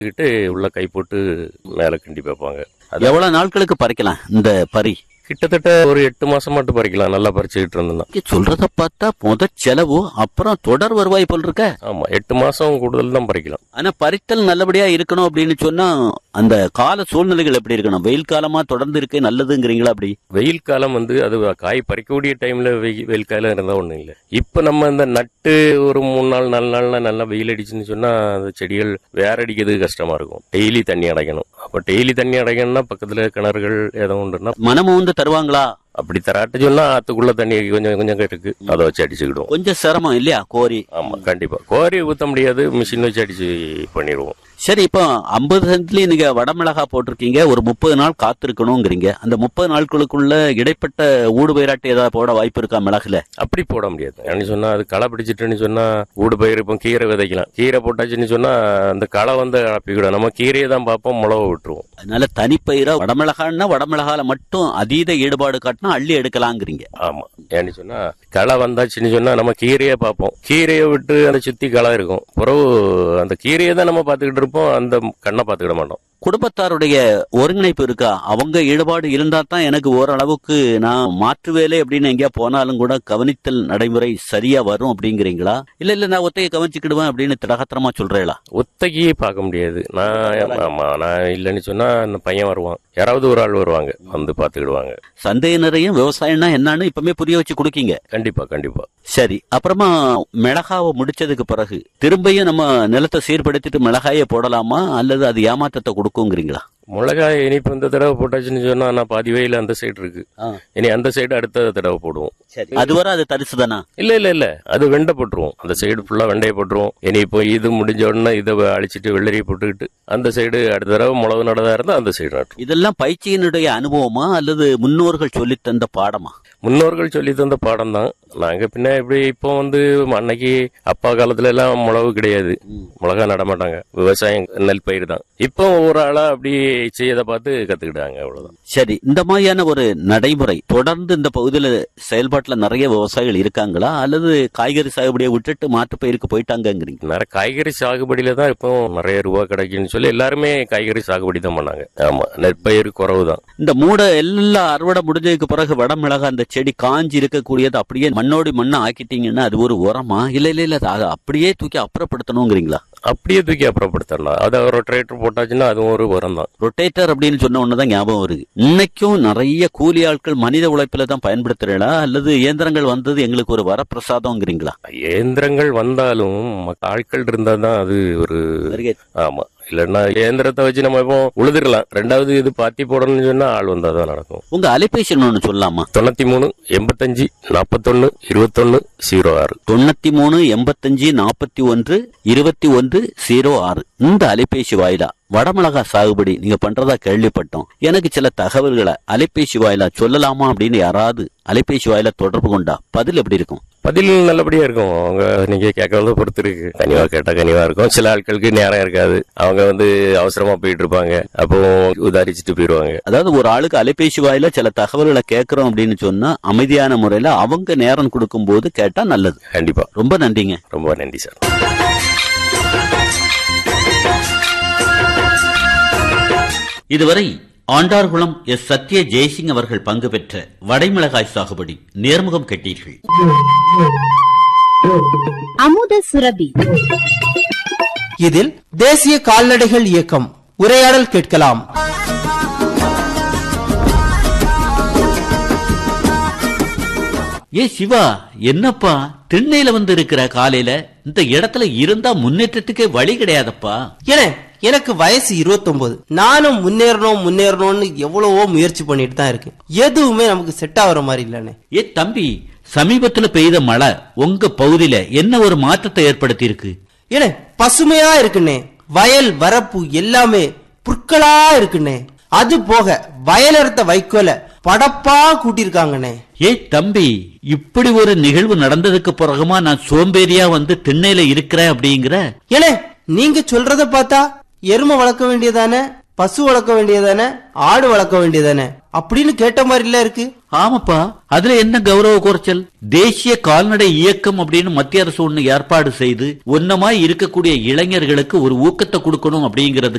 கிட்டு உள்ள கை போட்டு மேல கிண்டி பார்ப்பாங்க அது எவ்வளவு நாட்களுக்கு பறிக்கலாம் இந்த பறி கிட்டத்தட்ட ஒரு எட்டு மாசம் மட்டும் பறிக்கலாம் நல்லா பறிச்சுக்கிட்டு இருந்தோம்னா இங்க சொல்றத பார்த்தா முத செலவு அப்புறம் தொடர் வருவாய் போல் இருக்க ஆமா எட்டு மாசம் கூடுதல் தான் பறிக்கலாம் ஆனா பறித்தல் நல்லபடியா இருக்கணும் அப்படின்னு சொன்னா அந்த கால சூழ்நிலைகள் எப்படி இருக்கணும் வெயில் காலமா தொடர்ந்து இருக்க நல்லதுங்கிறீங்களா அப்படி வெயில் காலம் வந்து அது காய் பறிக்கக்கூடிய டைம்ல வெயில் வெயில் காலம் இருந்தா ஒண்ணும் இல்லை இப்ப நம்ம இந்த நட்டு ஒரு மூணு நாள் நாலு நாள்ல நல்லா வெயில் அடிச்சுன்னு சொன்னா அந்த செடிகள் வேற அடிக்கிறதுக்கு கஷ்டமா இருக்கும் டெய்லி தண்ணி அடைக்கணும் அப்ப டெய்லி தண்ணி அடைக்கணும்னா பக்கத்துல கிணறுகள் ஏதோ ஒன்றுனா மனமும் வந்து தருவாங்களா அப்படி தராட்டு சொன்னா ஆத்துக்குள்ள தண்ணி கொஞ்சம் கொஞ்சம் இருக்கு அதை வச்சு அடிச்சுக்கிடுவோம் கொஞ்சம் சிரமம் இல்லையா கோரி ஆமா கண்டிப்பா கோரி ஊத்த முடியாது மிஷின் வச்சு அடிச்சு பண்ணிடுவோம் சரி இப்போ ஐம்பது சென்ட்லயும் நீங்க வடமிளகா போட்டிருக்கீங்க ஒரு முப்பது நாள் காத்திருக்கணுங்கிறீங்க அந்த முப்பது நாட்களுக்குள்ள இடைப்பட்ட ஊடு பயிராட்டு ஏதாவது போட வாய்ப்பு இருக்கா மிளகுல அப்படி போட முடியாது ஏன்னு சொன்னா அது களை பிடிச்சிட்டுன்னு சொன்னா ஊடு பயிர் இப்போ கீரை விதைக்கலாம் கீரை போட்டாச்சுன்னு சொன்னா அந்த களை வந்து அப்பிக்கிடும் நம்ம கீரையை தான் பார்ப்போம் முளவை விட்டுருவோம் அதனால தனிப்பயிரா வடமிளகான்னா வடமிளகால மட்டும் அதீத ஈடுபாடு காட்டினா அள்ளி எடுக்கலாங்கிறீங்க ஆமா ஏன்னு சொன்னா களை வந்தாச்சுன்னு சொன்னா நம்ம கீரையை பார்ப்போம் கீரையை விட்டு அதை சுத்தி களை இருக்கும் பிறகு அந்த கீரையை தான் நம்ம பார்த்துக்கிட்டு இருப்போம் அந்த கண்ணை பார்த்துக்கிட மாட்டோம் குடும்பத்தாருடைய ஒருங்கிணைப்பு இருக்கா அவங்க ஈடுபாடு இருந்தா தான் எனக்கு ஓரளவுக்கு நான் மாற்று வேலை அப்படின்னு எங்கேயா போனாலும் கூட கவனித்தல் நடைமுறை சரியா வரும் அப்படிங்கிறீங்களா இல்ல இல்ல நான் ஒத்தையை கவனிச்சுக்கிடுவேன் அப்படின்னு திடகத்திரமா சொல்றீங்களா ஒத்தகியே பார்க்க முடியாது நான் ஆமா நான் இல்லைன்னு சொன்னா அந்த பையன் வருவான் யாராவது ஒரு ஆள் வருவாங்க வந்து பார்த்துக்கிடுவாங்க சந்தையினரையும் விவசாயம்னா என்னன்னு இப்பவுமே புரிய வச்சு கொடுக்கீங்க கண்டிப்பா கண்டிப்பா சரி அப்புறமா மிளகாவை முடிச்சதுக்கு பிறகு திரும்பியும் நம்ம நிலத்தை சீர்படுத்திட்டு மிளகாயை போடலாமா அல்லது அது ஏமாற்றத்தை கொடுக்குங்கிறீங்களா மிளகாய் இனிப்பு இந்த தடவை போட்டாச்சுன்னு சொன்னா நான் பாதி வயல அந்த சைடு இருக்கு இனி அந்த சைடு அடுத்த தடவை போடுவோம் சரி அதுவரை அது தரிசு தானா இல்ல இல்ல இல்ல அது வெண்டை போட்டுருவோம் அந்த சைடு ஃபுல்லா வெண்டையை போட்டுருவோம் இனி இப்போ இது முடிஞ்ச உடனே இதை அழிச்சிட்டு வெள்ளரியை போட்டுக்கிட்டு அந்த சைடு அடுத்த தடவை மிளகு நடதா இருந்தா அந்த சைடு நட்டுருவோம் இதெல்லாம் பயிற்சியினுடைய அனுபவமா அல்லது முன்னோர்கள் சொல்லித் தந்த பாடமா முன்னோர்கள் சொல்லி தந்த பாடம் தான் நாங்க பின்ன இப்படி இப்போ வந்து அன்னைக்கு அப்பா காலத்துல எல்லாம் மிளகு கிடையாது மிளகா நட மாட்டாங்க விவசாயம் நெல் பயிர் தான் இப்போ ஒவ்வொரு ஆளா அப்படி செய்யதை பார்த்து கத்துக்கிட்டாங்க அவ்வளவுதான் சரி இந்த மாதிரியான ஒரு நடைமுறை தொடர்ந்து இந்த பகுதியில செயல்பாட்டுல நிறைய விவசாயிகள் இருக்காங்களா அல்லது காய்கறி சாகுபடியை விட்டுட்டு மாற்று பயிருக்கு போயிட்டாங்கங்கிறீங்க நிறைய காய்கறி சாகுபடியில தான் இப்போ நிறைய ரூபா கிடைக்குன்னு சொல்லி எல்லாருமே காய்கறி சாகுபடி தான் பண்ணாங்க ஆமா நெற்பயிர் குறவு தான் இந்த மூடை எல்லாம் அறுவடை முடிஞ்சதுக்கு பிறகு வடமிளகா அந்த செடி காஞ்சி இருக்கக்கூடியது அப்படியே மண்ணோடி மண்ணை ஆக்கிட்டீங்கன்னா அது ஒரு உரமா இல்ல இல்ல இல்ல அதை அப்படியே தூக்கி அப்புறப்படுத்தணுங்கிறீங்களா அப்படியே தூக்கி அப்புறப்படுத்தலாம் அதை ஒரு டிரேக்டர் போட்டாச்சுன்னா அதுவும் ஒரு உரம் தான் ரொட்டேட்டர் அப்படின்னு சொன்ன உடனேதான் ஞாபகம் வருது இன்னைக்கும் நிறைய கூலி ஆட்கள் மனித உழைப்புல தான் பயன்படுத்துறீங்களா அல்லது இயந்திரங்கள் வந்தது எங்களுக்கு ஒரு வரப்பிரசாதம்ங்கிறீங்களா இயந்திரங்கள் வந்தாலும் மக்க- ஆட்கள் இருந்தா தான் அது ஒரு வருகை. ஆமா இல்லைன்னா இயந்திரத்தை வச்சு நம்ம இப்போ உழுதுடலாம் ரெண்டாவது இது பாத்தி போடணும்னு சொன்னா ஆள் வந்தா தான் நடக்கும் உங்க அலைபேசி எண் ஒண்ணு சொல்லலாமா தொண்ணூத்தி மூணு எண்பத்தஞ்சு நாற்பத்தொன்னு இருபத்தொன்னு ஜீரோ ஆறு தொண்ணூத்தி மூணு எண்பத்தஞ்சு நாற்பத்தி ஒன்று இருபத்தி ஒன்று ஜீரோ ஆறு இந்த அலைபேசி வாயிலா வடமிளகா சாகுபடி நீங்க பண்றதா கேள்விப்பட்டோம் எனக்கு சில தகவல்களை அலைபேசி வாயிலா சொல்லலாமா அப்படின்னு யாராவது அலைபேசி வாயிலா தொடர்பு கொண்டா பதில் எப்படி இருக்கும் பதில் நல்லபடியா இருக்கும் அவங்க நீங்க கேட்கறத பொறுத்து இருக்கு கனிவா கேட்டா கனிவா இருக்கும் சில ஆட்களுக்கு நேரம் இருக்காது அவங்க வந்து அவசரமா போயிட்டு இருப்பாங்க அப்போ உதாரிச்சுட்டு போயிடுவாங்க அதாவது ஒரு ஆளுக்கு அலைபேசி வாயில சில தகவல்களை கேட்கறோம் அப்படின்னு சொன்னா அமைதியான முறையில அவங்க நேரம் கொடுக்கும் போது கேட்டா நல்லது கண்டிப்பா ரொம்ப நன்றிங்க ரொம்ப நன்றி சார் இதுவரை ஆண்டார்குளம் எஸ் சத்ய ஜெயசிங் அவர்கள் பங்கு பெற்ற வடைமிளகாய் சாகுபடி நேர்முகம் கேட்டீர்கள் அமுத சுரபி இதில் தேசிய கால்நடைகள் இயக்கம் உரையாடல் கேட்கலாம் ஏ சிவா என்னப்பா திண்ணையில வந்து இருக்கிற காலையில இந்த இடத்துல இருந்தா முன்னேற்றத்துக்கே வழி கிடையாதப்பா ஏனே எனக்கு வயசு 29 நானும் முன்னேறணும் முன்னேறணும்னு எவ்வளவோ முயற்சி பண்ணிட்டு தான் இருக்கேன் எதுவுமே நமக்கு செட் ஆகுற மாதிரி இல்லனே ஏ தம்பி சமீபத்துல பெய்த மழை உங்க பகுதியில என்ன ஒரு மாற்றத்தை ஏற்படுத்தி இருக்கு ஏனே பசுமையா இருக்குண்ணே வயல் வரப்பு எல்லாமே புற்களா இருக்குண்ணே அது போக வயலறுத்த வைக்கோல படப்பா கூட்டியிருக்காங்கண்ணே ஏ தம்பி இப்படி ஒரு நிகழ்வு நடந்ததுக்கு பிறகுமா நான் சோம்பேறியா வந்து திண்ணையில இருக்கிறேன் அப்படிங்கிற ஏனே நீங்க சொல்றத பார்த்தா எருமை வளர்க்க வேண்டியதானே பசு வளர்க்க வேண்டியதானே ஆடு வளர்க்க வேண்டியதானே அப்படின்னு கேட்ட மாதிரில இருக்கு ஆமாப்பா அதுல என்ன கௌரவ குறைச்சல் தேசிய கால்நடை இயக்கம் அப்படின்னு மத்திய அரசு ஒண்ணு ஏற்பாடு செய்து ஒன்னமாய் இருக்கக்கூடிய இளைஞர்களுக்கு ஒரு ஊக்கத்தை கொடுக்கணும் அப்படிங்கிறது